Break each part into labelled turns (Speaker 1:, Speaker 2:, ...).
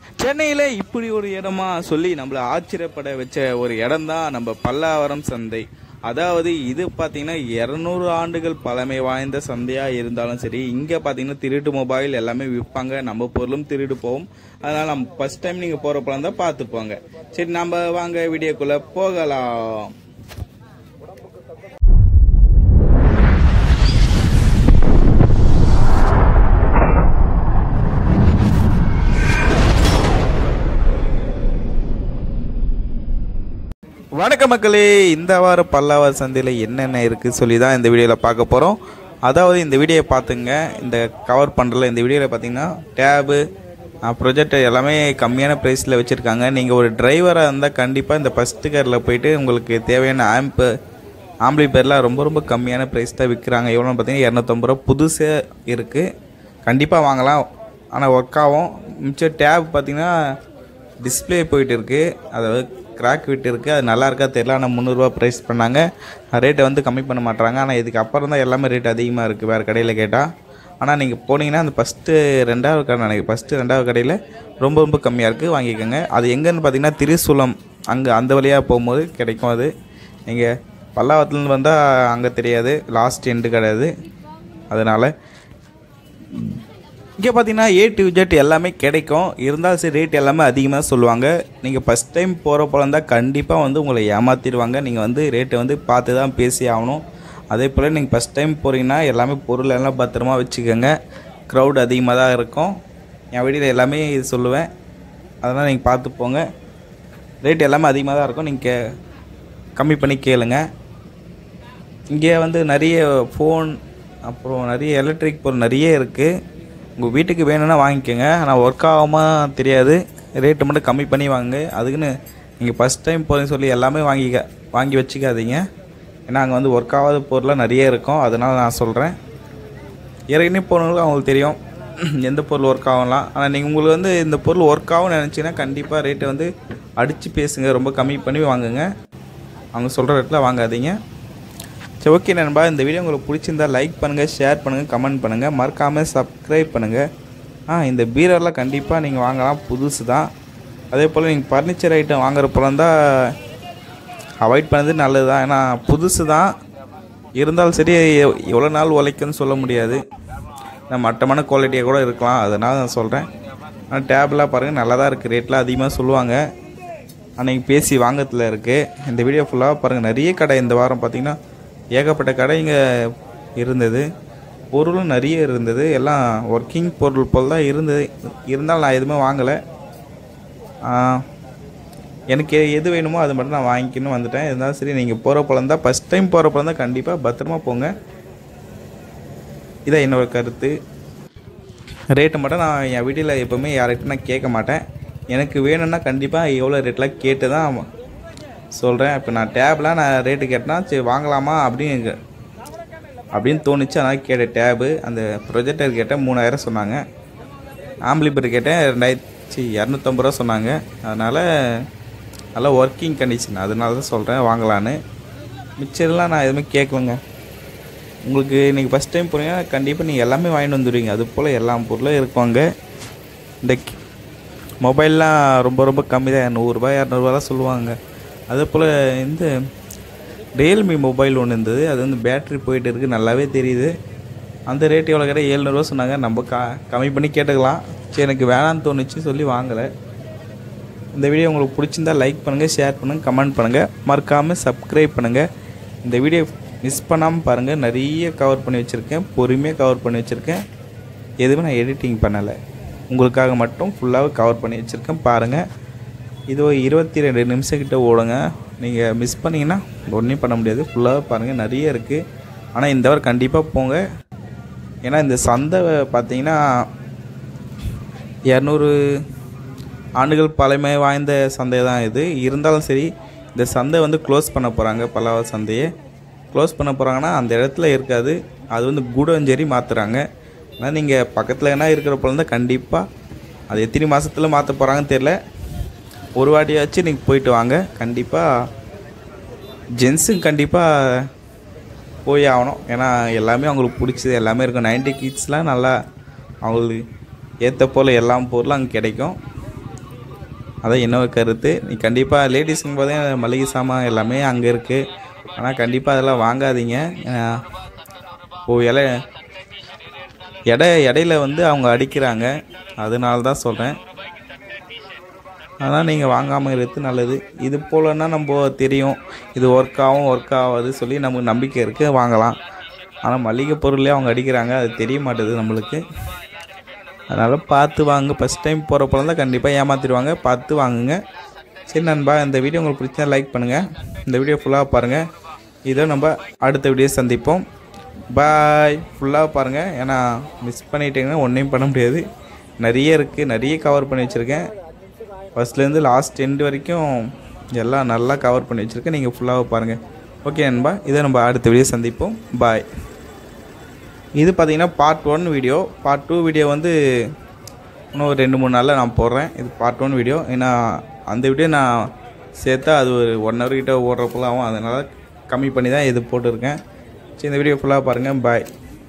Speaker 1: சென்னையில் இப்படி ஒரு இடமா சொல்லி நம்மளை ஆச்சரியப்பட வச்ச ஒரு இடம் தான் நம்ம பல்லாவரம் சந்தை அதாவது இது பார்த்தீங்கன்னா இரநூறு ஆண்டுகள் பழமை வாய்ந்த சந்தையாக இருந்தாலும் சரி இங்கே பார்த்தீங்கன்னா திருட்டு மொபைல் எல்லாமே விற்பாங்க நம்ம பொருளும் திருடு போகும் அதனால் நம்ம ஃபர்ஸ்ட் டைம் நீங்கள் போகிறப்பலாம் இருந்தால் பார்த்து போங்க சரி நம்ம வாங்க வீடியோக்குள்ளே போகலாம் வணக்க மக்களே இந்த வாரம் பல்லாவர் சந்தையில் என்னென்ன இருக்குது சொல்லி தான் இந்த வீடியோவில் பார்க்க போகிறோம் அதாவது இந்த வீடியோவை பார்த்துங்க இந்த கவர் பண்ணுறல இந்த வீடியோவில் பார்த்தீங்கன்னா டேபு ப்ரொஜெக்டர் எல்லாமே கம்மியான ப்ரைஸில் வச்சுருக்காங்க நீங்கள் ஒரு டிரைவராக இருந்தால் கண்டிப்பாக இந்த ஃபஸ்ட்டு காரில் போயிட்டு உங்களுக்கு தேவையான ஆம்பு ஆம்பளி பேர்லாம் ரொம்ப ரொம்ப கம்மியான ப்ரைஸ் தான் விற்கிறாங்க எவ்வளோன்னு பார்த்தீங்கன்னா இரநூத்தம்பது ரூபா புதுசாக இருக்குது கண்டிப்பாக வாங்கலாம் ஆனால் ஒர்க் ஆகும் மிச்சம் டேப் பார்த்தீங்கன்னா டிஸ்ப்ளே போயிட்டு இருக்கு அதாவது கிராக் விட்டு இருக்கு அது நல்லா இருக்கா தெரியல ஆனால் முந்நூறுரூவா ப்ரைஸ் பண்ணாங்க ரேட்டை வந்து கம்மி பண்ண மாட்டாங்க ஆனால் இதுக்கு அப்புறம் தான் எல்லாமே ரேட் அதிகமாக இருக்குது வேறு கடையில் கேட்டால் ஆனால் நீங்கள் போனீங்கன்னா அந்த ஃபஸ்ட்டு ரெண்டாவது கடை நினைக்கிறேன் ஃபஸ்ட்டு ரெண்டாவது கடையில் ரொம்ப ரொம்ப கம்மியாக இருக்குது வாங்கிக்கோங்க அது எங்கேன்னு பார்த்தீங்கன்னா திரிசூலம் அங்கே அந்த வழியாக போகும்போது கிடைக்கும் அது நீங்கள் பல்லாவத்துலேருந்து வந்தால் அங்கே தெரியாது லாஸ்ட் எண்டு கிடையாது அதனால் இங்கே பார்த்தீங்கன்னா ஏ டு ஜெட் எல்லாமே கிடைக்கும் இருந்தாலும் சரி ரேட் எல்லாமே அதிகமாக சொல்லுவாங்க நீங்கள் ஃபஸ்ட் டைம் போகிற போல இருந்தால் கண்டிப்பாக வந்து உங்களை ஏமாற்றிடுவாங்க நீங்கள் வந்து ரேட்டை வந்து பார்த்து தான் பேசி ஆகணும் அதே போல் நீங்கள் ஃபஸ்ட் டைம் போகிறீங்கன்னா எல்லாமே பொருள் எல்லாம் பத்திரமா வச்சுக்கோங்க க்ரௌட் அதிகமாக தான் இருக்கும் என் வீடியோவில் எல்லாமே இது சொல்லுவேன் அதனால் நீங்கள் பார்த்து போங்க ரேட் எல்லாமே அதிகமாக தான் இருக்கும் நீங்கள் கம்மி பண்ணி கேளுங்க இங்கே வந்து நிறைய ஃபோன் அப்புறம் நிறைய எலக்ட்ரிக் பொருள் நிறைய இருக்குது உங்கள் வீட்டுக்கு வேணும்னா வாங்கிக்கோங்க ஆனால் ஒர்க் ஆகாம தெரியாது ரேட்டு மட்டும் கம்மி பண்ணி வாங்க அதுக்குன்னு நீங்கள் ஃபஸ்ட் டைம் போகிறேன்னு சொல்லி எல்லாமே வாங்கிக்க வாங்கி வச்சுக்காதீங்க ஏன்னா அங்கே வந்து ஒர்க் ஆகாத பொருளாக நிறைய இருக்கும் அதனால் நான் சொல்கிறேன் ஏற்கனவே போனவங்களுக்கு அவங்களுக்கு தெரியும் எந்த பொருள் ஒர்க் ஆகலாம் ஆனால் நீங்கள் உங்களுக்கு வந்து இந்த பொருள் ஒர்க் ஆகும்னு நினச்சிங்கன்னா கண்டிப்பாக ரேட்டை வந்து அடித்து பேசுங்க ரொம்ப கம்மி பண்ணி வாங்குங்க அவங்க சொல்கிற ரேட்டில் வாங்காதீங்க சரி ஓகே நண்பா இந்த வீடியோ உங்களுக்கு பிடிச்சிருந்தா லைக் பண்ணுங்கள் ஷேர் பண்ணுங்கள் கமெண்ட் பண்ணுங்கள் மறக்காமல் சப்ஸ்கிரைப் பண்ணுங்கள் ஆ இந்த பீரெல்லாம் கண்டிப்பாக நீங்கள் வாங்கலாம் புதுசு தான் அதே போல் நீங்கள் ஃபர்னிச்சர் ஐட்டம் வாங்குற போல தான் அவாய்ட் பண்ணது நல்லது தான் ஏன்னா புதுசு தான் இருந்தாலும் சரி எவ்- எவ்வளோ நாள் உழைக்குன்னு சொல்ல முடியாது நான் மட்டமான குவாலிட்டியாக கூட இருக்கலாம் அதனால் நான் சொல்கிறேன் ஆனால் டேப்லாம் பாருங்கள் நல்லா தான் இருக்குது ரேட்லாம் அதிகமாக சொல்லுவாங்க அன்றைக்கி பேசி வாங்கத்தில் இருக்குது இந்த வீடியோ ஃபுல்லாக பாருங்கள் நிறைய கடை இந்த வாரம் பார்த்திங்கன்னா ஏகப்பட்ட கடை இங்கே இருந்தது பொருளும் நிறைய இருந்தது எல்லாம் ஒர்க்கிங் பொருள் போல் தான் இருந்தது இருந்தாலும் நான் எதுவுமே வாங்கலை எனக்கு எது வேணுமோ அது மட்டும் நான் வாங்கிக்கணும் வந்துட்டேன் இருந்தாலும் சரி நீங்கள் போகிற போல இருந்தால் ஃபஸ்ட் டைம் போகிற போல இருந்தால் கண்டிப்பாக பத்திரமா போங்க இதான் என்னோட கருத்து ரேட்டு மட்டும் நான் என் வீட்டில் எப்போவுமே யார்கிட்ட நான் கேட்க மாட்டேன் எனக்கு வேணும்னா கண்டிப்பாக எவ்வளோ ரேட்லாம் கேட்டு தான் சொல்கிறேன் இப்போ நான் டேப்லாம் நான் ரேட்டு கேட்டேன்னா சரி வாங்கலாமா அப்படின்னு அப்படின்னு தோணுச்சு அதனால் கேட்டேன் டேபு அந்த ப்ரொஜெக்டர் கேட்டேன் மூணாயிரம் சொன்னாங்க ஆம்பிளிபர் கேட்டேன் ரெண்டாயிரத்தி இரநூத்தம்பது ரூபா சொன்னாங்க அதனால் நல்லா ஒர்க்கிங் கண்டிஷன் அதனால தான் சொல்கிறேன் வாங்கலான்னு மிச்சர்லாம் நான் எதுவுமே கேட்கலங்க உங்களுக்கு நீங்கள் ஃபஸ்ட் டைம் போனீங்கன்னா கண்டிப்பாக நீங்கள் எல்லாமே வாங்கிட்டு வந்துடுவீங்க அது போல் எல்லா பொருளும் இருக்குவாங்க இந்த கி- மொபைல்லாம் ரொம்ப ரொம்ப கம்மி தான் நூறுரூபா இரநூறுபாலாம் சொல்லுவாங்க அதே போல் இந்த ரியல்மி மொபைல் ஒன்று இருந்தது அது வந்து பேட்ரி போயிட்டு இருக்குது நல்லாவே தெரியுது அந்த ரேட் எவ்வளோ கேட்டால் ஏழ்நூறுவா சொன்னாங்க நம்ம க கம்மி பண்ணி கேட்டுக்கலாம் சரி எனக்கு வேணான்னு தோணுச்சு சொல்லி வாங்கலை இந்த வீடியோ உங்களுக்கு பிடிச்சிருந்தா லைக் பண்ணுங்கள் ஷேர் பண்ணுங்கள் கமெண்ட் பண்ணுங்கள் மறக்காமல் சப்ஸ்கிரைப் பண்ணுங்கள் இந்த வீடியோ மிஸ் பண்ணாமல் பாருங்கள் நிறைய கவர் பண்ணி வச்சுருக்கேன் பொறுமையாக கவர் பண்ணி வச்சுருக்கேன் எதுவுமே நான் எடிட்டிங் பண்ணலை உங்களுக்காக மட்டும் ஃபுல்லாக கவர் பண்ணி வச்சுருக்கேன் பாருங்கள் இது ஒரு இருபத்தி ரெண்டு நிமிஷம் கிட்ட ஓடுங்க நீங்கள் மிஸ் பண்ணிங்கன்னா ஒன்றும் பண்ண முடியாது ஃபுல்லாக பாருங்கள் நிறைய இருக்குது ஆனால் இந்த வாரம் கண்டிப்பாக போங்க ஏன்னா இந்த சந்தை பார்த்தீங்கன்னா இரநூறு ஆண்டுகள் பழமை வாய்ந்த சந்தை தான் இது இருந்தாலும் சரி இந்த சந்தை வந்து க்ளோஸ் பண்ண போகிறாங்க பல்லாவ சந்தையை க்ளோஸ் பண்ண போகிறாங்கன்னா அந்த இடத்துல இருக்காது அது வந்து கூடஞ்சேரி மாற்றுறாங்க ஆனால் நீங்கள் பக்கத்தில் என்ன இருக்கிற போல இருந்தால் கண்டிப்பாக அது எத்தனை மாதத்தில் மாற்ற போகிறாங்கன்னு தெரில ஒரு வாட்டியாச்சும் நீங்கள் போயிட்டு வாங்க கண்டிப்பாக ஜென்ஸுங்க கண்டிப்பாக போய் ஆகணும் ஏன்னா எல்லாமே அவங்களுக்கு பிடிச்சது எல்லாமே இருக்கும் நைன்டி கிட்ஸ்லாம் நல்லா அவங்களுக்கு ஏற்ற போல் எல்லா பொருளும் அங்கே கிடைக்கும் அதான் என்னோட கருத்து நீ கண்டிப்பாக லேடிஸுங்க போதே மளிகை சாமான் எல்லாமே அங்கே இருக்குது ஆனால் கண்டிப்பாக அதெல்லாம் வாங்காதீங்க அஹ், ஓ இலை எடை இடையில வந்து அவங்க அடிக்கிறாங்க அதனால தான் சொல்கிறேன் ஆனால் நீங்கள் வாங்காமல் இருக்கிறது நல்லது இது போலன்னா நம்ம தெரியும் இது ஒர்க் ஆகும் ஒர்க் ஆகாது சொல்லி நமக்கு நம்பிக்கை இருக்குது வாங்கலாம் ஆனால் மளிகை பொருளே அவங்க அடிக்கிறாங்க அது தெரிய மாட்டேது நம்மளுக்கு அதனால் பார்த்து வாங்க ஃபஸ்ட் டைம் போகிறப்பல தான் கண்டிப்பாக ஏமாற்றிடுவாங்க பார்த்து வாங்குங்க சரி நண்பா இந்த வீடியோ உங்களுக்கு பிடிச்சா லைக் பண்ணுங்கள் இந்த வீடியோ ஃபுல்லாக பாருங்கள் இதோ நம்ம அடுத்த வீடியோ சந்திப்போம் பாய் ஃபுல்லாக பாருங்கள் ஏன்னா மிஸ் பண்ணிட்டீங்கன்னா ஒன்றையும் பண்ண முடியாது நிறைய இருக்குது நிறைய கவர் பண்ணி வச்சுருக்கேன் ஃபஸ்ட்லேருந்து லாஸ்ட் எண்ட் வரைக்கும் எல்லாம் நல்லா கவர் பண்ணி வச்சுருக்கேன் நீங்கள் ஃபுல்லாக பாருங்கள் ஓகே நண்பா இதை நம்ம அடுத்த வீடியோ சந்திப்போம் பாய் இது பார்த்தீங்கன்னா part one video part two video வந்து இன்னும் ஒரு ரெண்டு மூணு நாளில் நான் போடுறேன் இது பார்ட் ஒன் வீடியோ ஏன்னா அந்த வீடியோ நான் சேர்த்தா அது ஒரு ஒன் ஹவர் கிட்ட ஓடுறப்போலாம் ஆகும் அதனால் கம்மி பண்ணி தான் இது போட்டிருக்கேன் சரி இந்த வீடியோ ஃபுல்லாக பாருங்கள் பாய்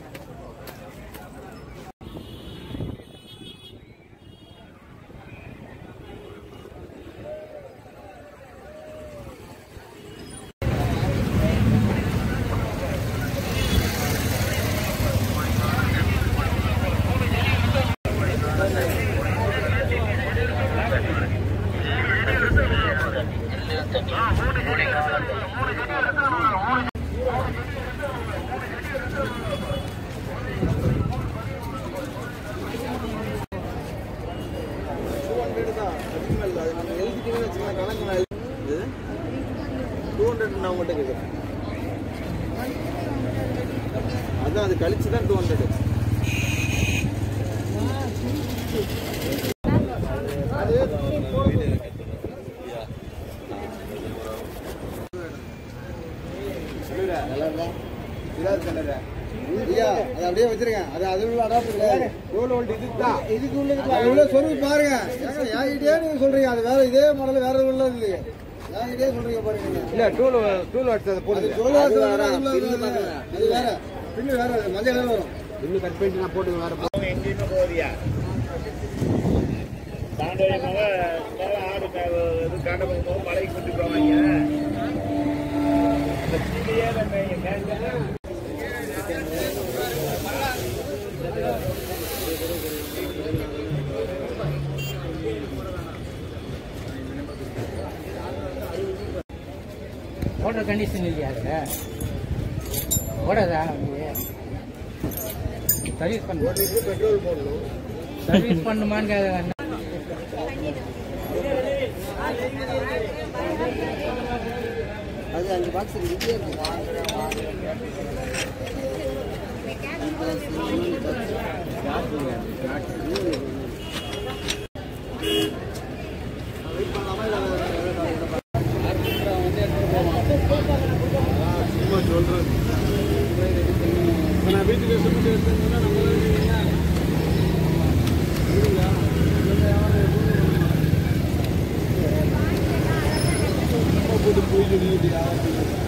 Speaker 2: அதான் அது கழிச்சு தான் டூ ஹண்ட்ரட் அப்படியே வச்சிருக்கேன் அது அது உள்ள அடாப்டர் கிடையாது எவ்வளோ வோல்ட் இதுதான் இதுக்கு உள்ள அது உள்ள சொருவி பாருங்க ஏங்க, என்கிட்டயே நீங்க சொல்றீங்க அது வேற இதே மாடல் வேற உள்ள இருக்கு என்கிட்டயே சொல்றீங்க பாருங்க நீங்க.
Speaker 3: இல்ல டூல் டூல் வாட்ஸ் அதை போடுது
Speaker 2: அது சொல்லுவா, அது வேற, அது வேற, அது வேற பின்னு வேற மஞ்சள் கலர் வரும்
Speaker 3: இன்னும் கட் பண்ணிட்டு நான் போட்டு வேற
Speaker 4: ஓடுற கண்டிஷன் இல்லையா அதுல ஓடாதா சர்வீஸ் பண்ண
Speaker 2: பெட்ரோல் போடணும்
Speaker 4: சர்வீஸ் பண்ணுமான்னு கேட்க
Speaker 2: அது அஞ்சு பாக்ஸ் இருக்கு நான் வீட்டுக்கு சொல்லிட்டு எடுத்தேன்னா நம்ம போட்டு போய் சொல்லிட்டு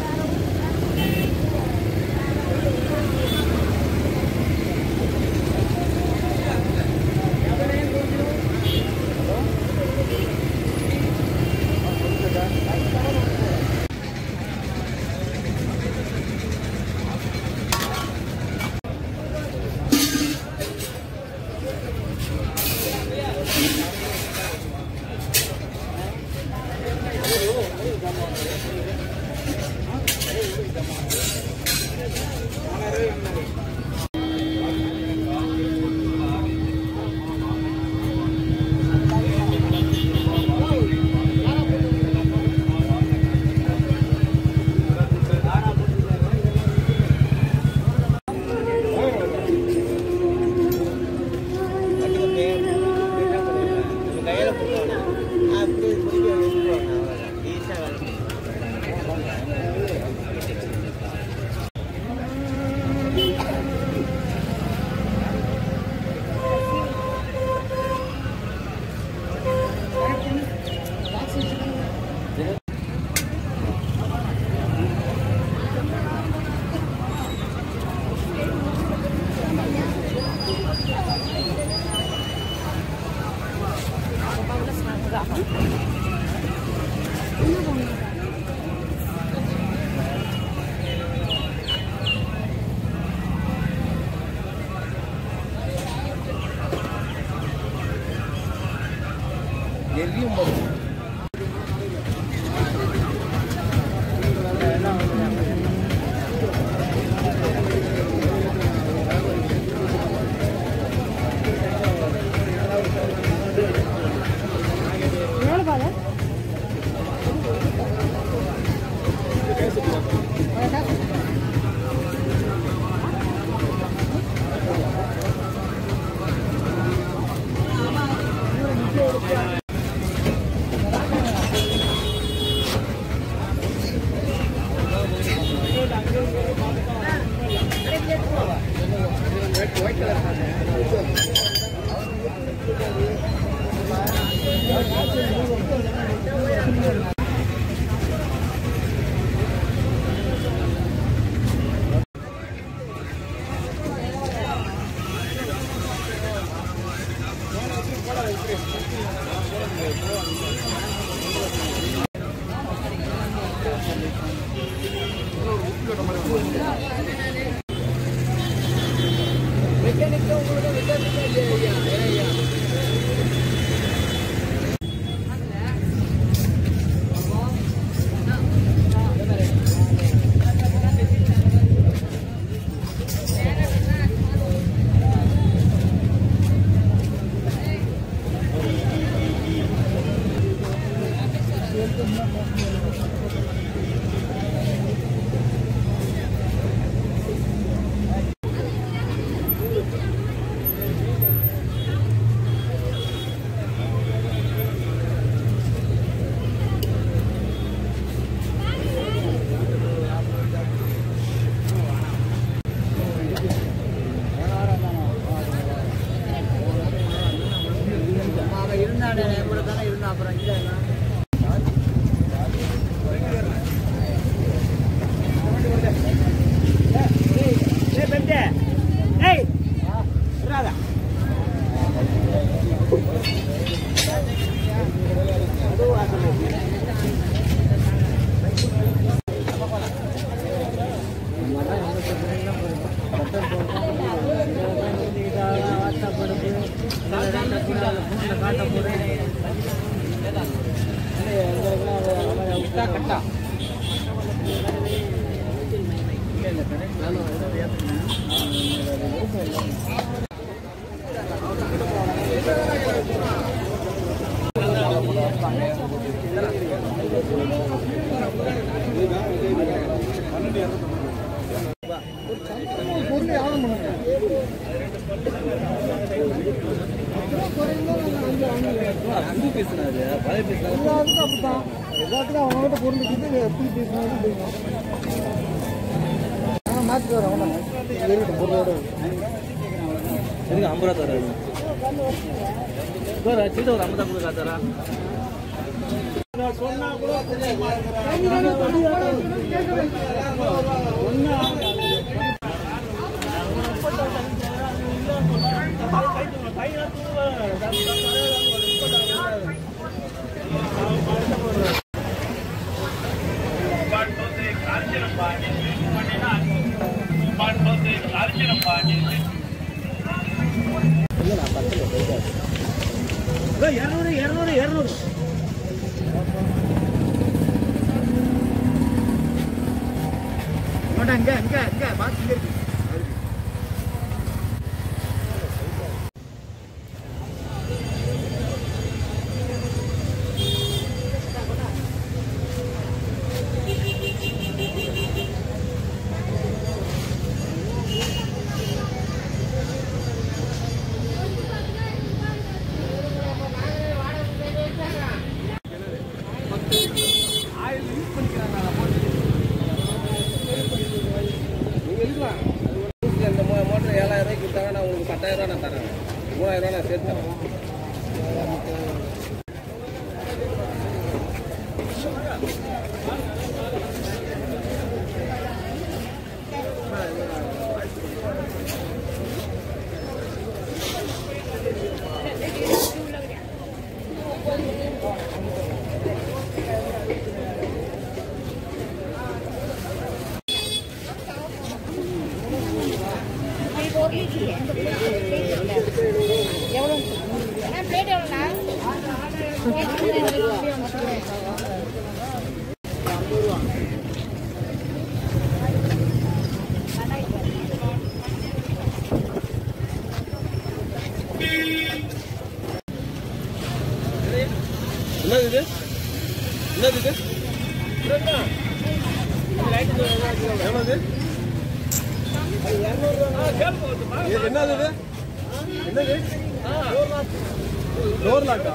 Speaker 2: பொருள் யாரும் பண்ணுங்க எல்லாத்துக்கும் அப்படித்தான் எல்லாத்துக்கும் அவங்ககிட்ட பொருள் இருக்குது எப்படி பேசினாலும் பேசணும் நான் மாற்றி வரேன் அவனை இருக்கட்டும் பொருளோட
Speaker 5: எனக்கு ஐம்பது ரூபா தராது சார் சீட்டை ஒரு ஐம்பதா கூட தரா இரநூறு இரநூறு இரநூறு
Speaker 2: இங்க இங்க இங்க பாத்து இங்க இருக்கு
Speaker 3: இந்த மோட்டர் ஏழாயிரம் ரூபாய்க்கு கொடுத்தாங்க நான் உங்களுக்கு பத்தாயிரம் ரூபா நான் தரேன் மூவாயிரம் ரூபா நான் சேர்த்து தரேன்
Speaker 6: பிளேட் எவ்வளோண்ணா
Speaker 3: என்னது இது என்னது இது எவ்வளவு இது என்னது இது என்னது டோர் லாக்கா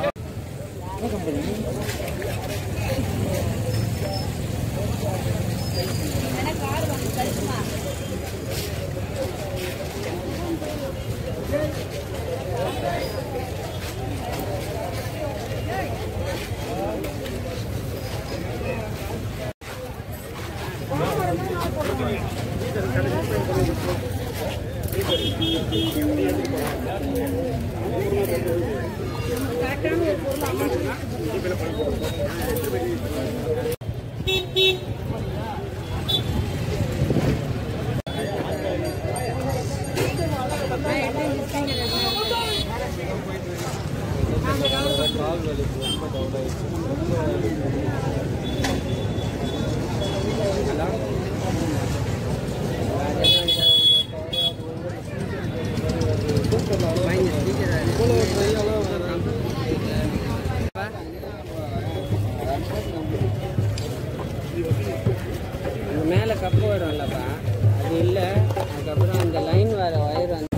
Speaker 7: அந்த மேலே கப்பு வரும்லப்பா அது இல்லை அதுக்கப்புறம் அந்த லைன் வர ஒயர் வந்து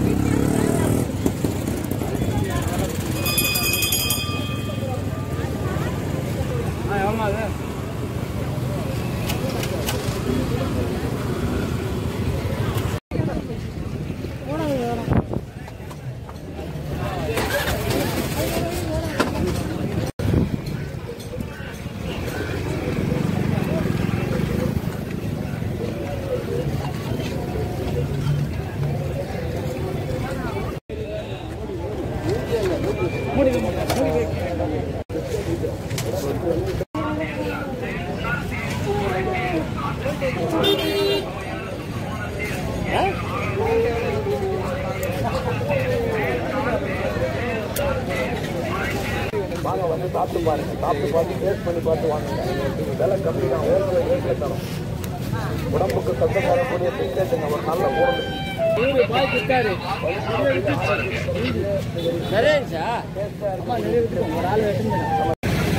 Speaker 3: வாங்க வந்து சாப்பிட்டு பாருங்க சாப்பிட்டு பார்த்து டேஸ்ட் பண்ணி பார்த்து வாங்குங்க விலை கம்மி தான் ஓரளவு ரேட்ல தரும் உடம்புக்கு சத்தம் வரக்கூடிய பிஸ்கெட்டுங்க ஒரு நல்ல பொருள்
Speaker 7: நூறு ரூபாய் கொடுத்தாரு நிறையா அம்மா நிறைய விட்டுருவோம் ஒரு ஆள் வெட்டுங்க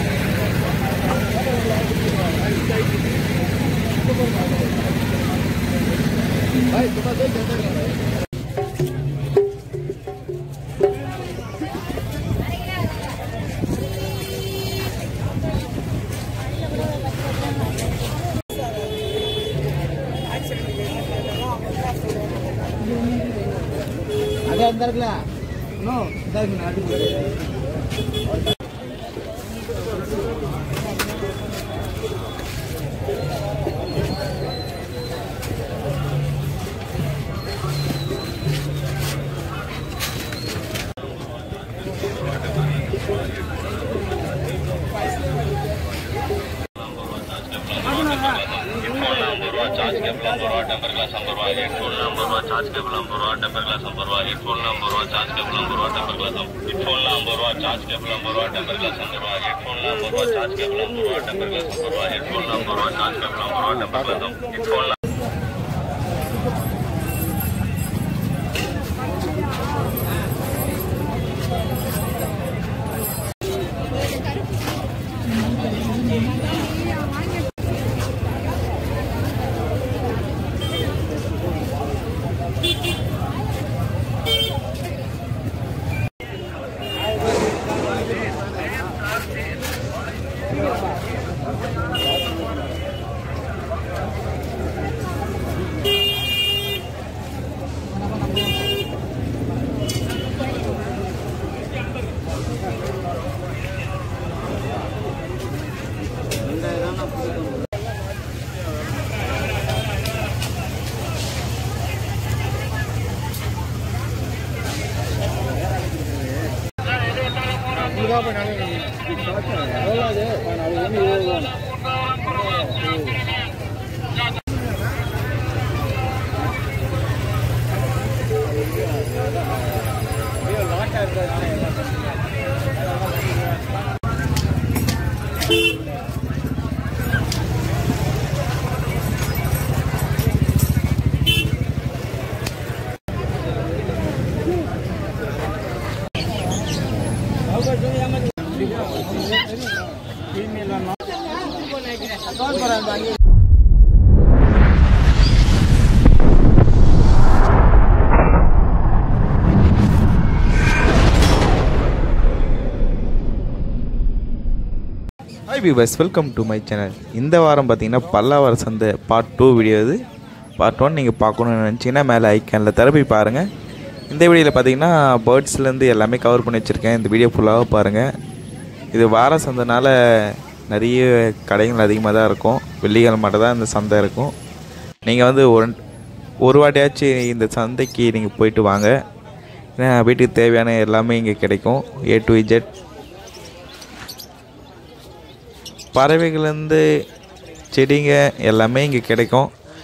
Speaker 2: அதே அந்த இருக்குல்ல இன்னும் இந்த இருக்கு நாட்டுக்கு எவ்வளோ அது அது வந்து இருபது ரூபா
Speaker 1: hi viewers welcome to my channel இந்த வாரம் பார்த்தீங்கன்னா பல்லாவர சந்தை பார்ட் டூ வீடியோ இது பார்ட் ஒன் நீங்கள் பார்க்கணுன்னு நினச்சிங்கன்னா மேலே ஐக்கானில் தரப்பி பாருங்கள் இந்த வீடியோவில் பார்த்தீங்கன்னா பேர்ட்ஸ்லேருந்து எல்லாமே கவர் பண்ணி வச்சுருக்கேன் இந்த வீடியோ ஃபுல்லாக பாருங்கள் இது வார சந்தைனால நிறைய கடைகள் அதிகமாக தான் இருக்கும் வெள்ளிக்கிழமை மட்டும் தான் இந்த சந்தை இருக்கும் நீங்கள் வந்து ஒரு ஒரு வாட்டியாச்சும் இந்த சந்தைக்கு நீங்கள் போயிட்டு வாங்க ஏன்னா வீட்டுக்கு தேவையான எல்லாமே இங்கே கிடைக்கும் ஏ டு இஜெட் பறவைகள்லேருந்து செடிங்க எல்லாமே இங்கே கிடைக்கும்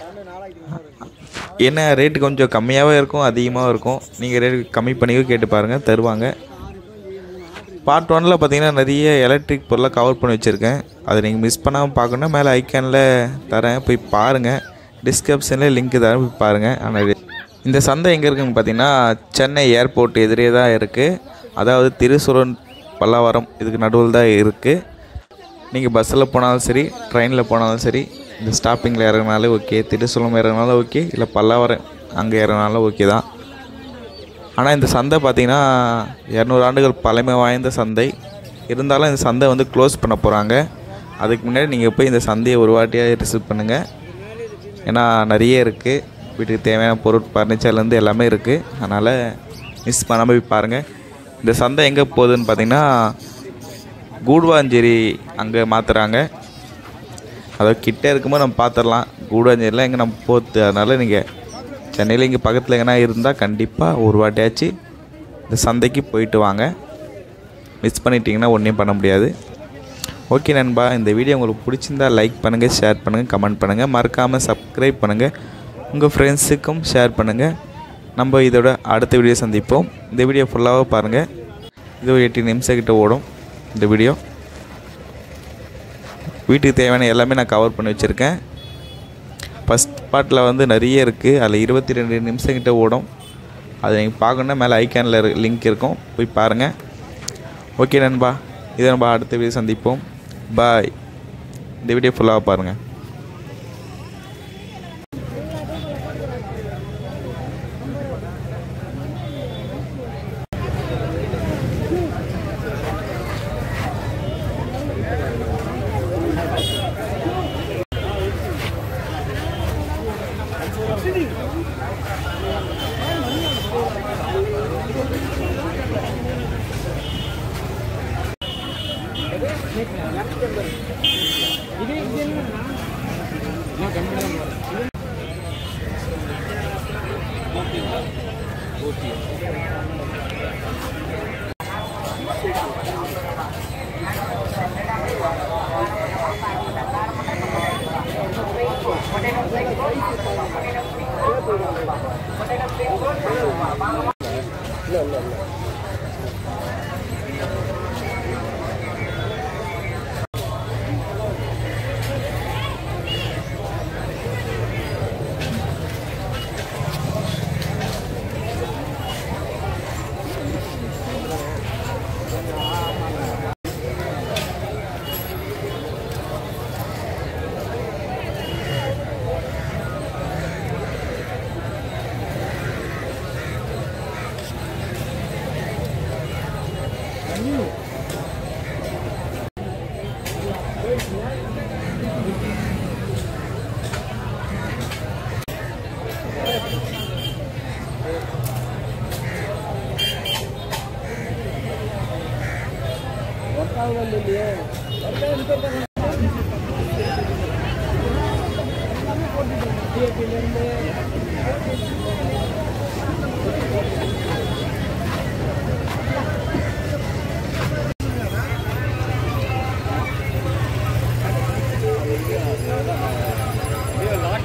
Speaker 1: என்ன ரேட்டு கொஞ்சம் கம்மியாகவே இருக்கும் அதிகமாகவும் இருக்கும் நீங்கள் ரேட் கம்மி பண்ணியும் கேட்டு பாருங்கள் தருவாங்க பார்ட் ஒனில் பார்த்தீங்கன்னா நிறைய எலக்ட்ரிக் பொருளாக கவர் பண்ணி வச்சுருக்கேன் அதை நீங்கள் மிஸ் பண்ணாமல் பார்க்கணுன்னா மேலே ஐக்கானில் தரேன் போய் பாருங்கள் டிஸ்கிரிப்ஷனில் லிங்க் தரேன் போய் பாருங்கள் ஆனால் இந்த சந்தை எங்கே இருக்குன்னு பார்த்தீங்கன்னா சென்னை ஏர்போர்ட் எதிரே தான் இருக்குது அதாவது திருசுரன் பல்லாவரம் இதுக்கு நடுவில் தான் இருக்குது நீங்கள் பஸ்ஸில் போனாலும் சரி ட்ரெயினில் போனாலும் சரி இந்த ஸ்டாப்பிங்கில் இறங்கினாலும் ஓகே திருசூலம் இறங்கினாலும் ஓகே இல்லை பல்லாவரம் அங்கே இறங்கினாலும் ஓகே தான் ஆனால் இந்த சந்தை பார்த்திங்கன்னா இரநூறு ஆண்டுகள் பழமை வாய்ந்த சந்தை இருந்தாலும் இந்த சந்தை வந்து க்ளோஸ் பண்ண போகிறாங்க அதுக்கு முன்னாடி நீங்கள் போய் இந்த சந்தையை ஒரு வாட்டியாக ரிசீவ் பண்ணுங்கள் ஏன்னா நிறைய இருக்குது வீட்டுக்கு தேவையான பொருள் ஃபர்னிச்சர்லேருந்து எல்லாமே இருக்குது அதனால் மிஸ் பண்ணாமல் போய் பாருங்கள் இந்த சந்தை எங்கே போகுதுன்னு பார்த்தீங்கன்னா கூடுவாஞ்சேரி அங்கே மாற்றுறாங்க அதாவது கிட்டே இருக்கும்போது நம்ம பார்த்துடலாம் கூடுவாஞ்சேரியில் எங்கே நம்ம போகுது அதனால் நீங்கள் சென்னையில் இங்கே பக்கத்தில் எங்கன்னா இருந்தால் கண்டிப்பாக ஒரு வாட்டியாச்சு இந்த சந்தைக்கு போயிட்டு வாங்க மிஸ் பண்ணிட்டீங்கன்னா ஒன்றையும் பண்ண முடியாது ஓகே நண்பா இந்த வீடியோ உங்களுக்கு பிடிச்சிருந்தா லைக் பண்ணுங்கள் ஷேர் பண்ணுங்கள் கமெண்ட் பண்ணுங்கள் மறக்காமல் சப்ஸ்கிரைப் பண்ணுங்கள் உங்கள் ஃப்ரெண்ட்ஸுக்கும் ஷேர் பண்ணுங்கள் நம்ம இதோட அடுத்த வீடியோ சந்திப்போம் இந்த வீடியோ ஃபுல்லாக பாருங்கள் இது ஒரு எட்டு நிமிஷம் கிட்ட ஓடும் இந்த வீடியோ வீட்டுக்கு தேவையான எல்லாமே நான் கவர் பண்ணி வச்சுருக்கேன் ஃபஸ்ட் பார்ட்டில் வந்து நிறைய இருக்குது அதில் இருபத்தி ரெண்டு நிமிஷம் கிட்ட ஓடும் அதை நீங்கள் பார்க்கணுன்னா மேலே ஐக்கானில் லிங்க் இருக்கும் போய் பாருங்கள் ஓகே நண்பா இதை நம்ம அடுத்த வீடியோ சந்திப்போம் பாய் இந்த வீடியோ ஃபுல்லாக பாருங்கள்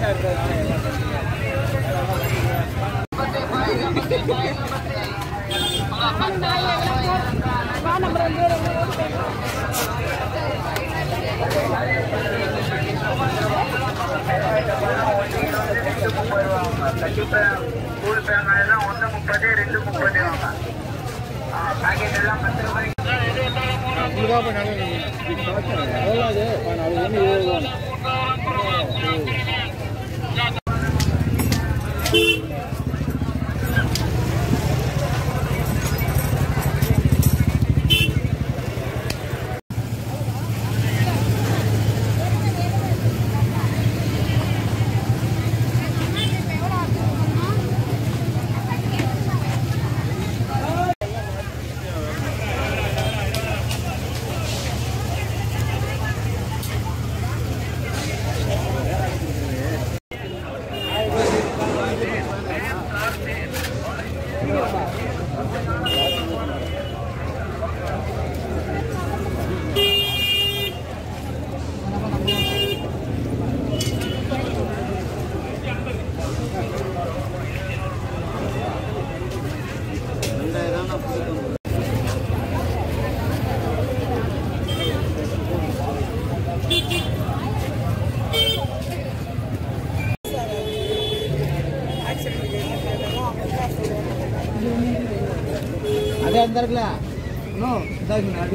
Speaker 2: அதே அந்த இருக்குல்ல இன்னும் இதாக்கு அடி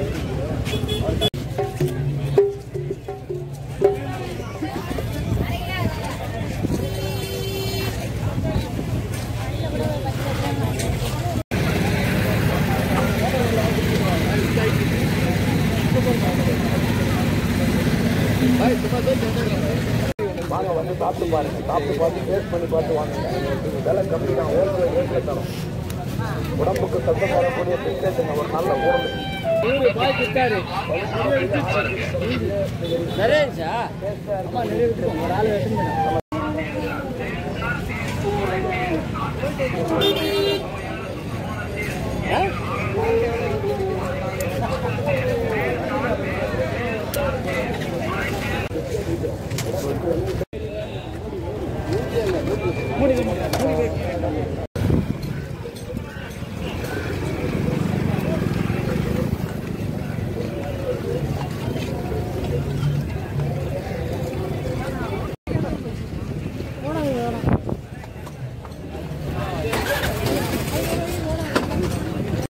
Speaker 3: வாங்க வந்து சாப்பிட்டு பாருங்க சாப்பிட்டு பார்த்து டேஸ்ட் பண்ணி பார்த்து வாங்குங்க இது விலை கம்மி தான் ஹோல்சேல் ரேட்டில் தரும் உடம்புக்கு சத்தம் வரக்கூடிய பிஸ்கெட்டுங்க ஒரு நல்ல பொருள்
Speaker 7: நிறையா
Speaker 3: ஆ